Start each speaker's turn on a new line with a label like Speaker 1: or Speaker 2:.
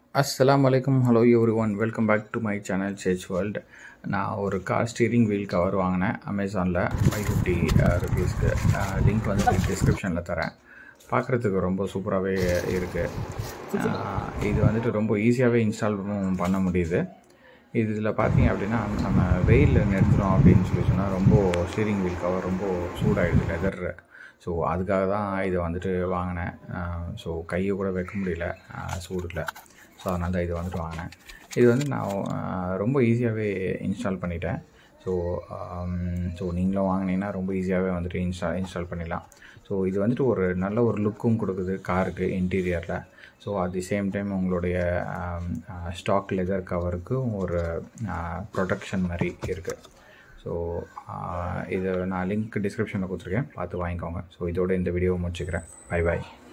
Speaker 1: அஸ்ஸலாமு அலைக்கும் hello every one welcome back to my channel சேச் வேர்ல்டு நான் ஒரு கார் ஸ்டீரிங் வீல் கவர் வாங்கினேன் அமேசானில் ஃபைவ் ஃபிஃப்டி ருபீஸ்க்கு லிங்க் வந்து டிஸ்கிரிப்ஷனில் தரேன் பார்க்குறதுக்கு ரொம்ப சூப்பராகவே இருக்குது இது வந்துட்டு ரொம்ப ஈஸியாகவே இன்ஸ்டால் பண்ண முடியுது இதில் பார்த்தீங்க அப்படின்னா நம்ம வெயிலில் நிறுத்துறோம் அப்படின்னு சொல்லி சொன்னால் ரொம்ப ஸ்டீரிங் வீல் கவர் ரொம்ப சூடாகிடுது லெதர் ஸோ அதுக்காக தான் இதை வந்துட்டு வாங்கினேன் ஸோ கையை கூட வைக்க முடியல சூடில் ஸோ அதனால தான் இது வந்துட்டு வாங்கினேன் இது வந்து நான் ஆஹ், ரொம்ப ஈஸியாகவே இன்ஸ்டால் பண்ணிட்டேன் ஸோ ஸோ நீங்களும் வாங்கினீங்கன்னா ரொம்ப ஈஸியாகவே வந்துட்டு இன்ஸ்டால் இன்ஸ்டால் பண்ணிடலாம் ஸோ இது வந்துட்டு ஒரு நல்ல ஒரு லுக்கும் கொடுக்குது காருக்கு இன்டீரியரில் so at the same time உங்களுடைய ஸ்டாக் லெதர் கவருக்கும் ஒரு ப்ரொடெக்ஷன் மாதிரி இருக்குது ஸோ இதை நான் லிங்க் டிஸ்கிரிப்ஷனில் கொடுத்துருக்கேன் பார்த்து வாங்கிக்கோங்க ஸோ இதோட இந்த வீடியோவை முடிச்சுக்கிறேன் பை பாய்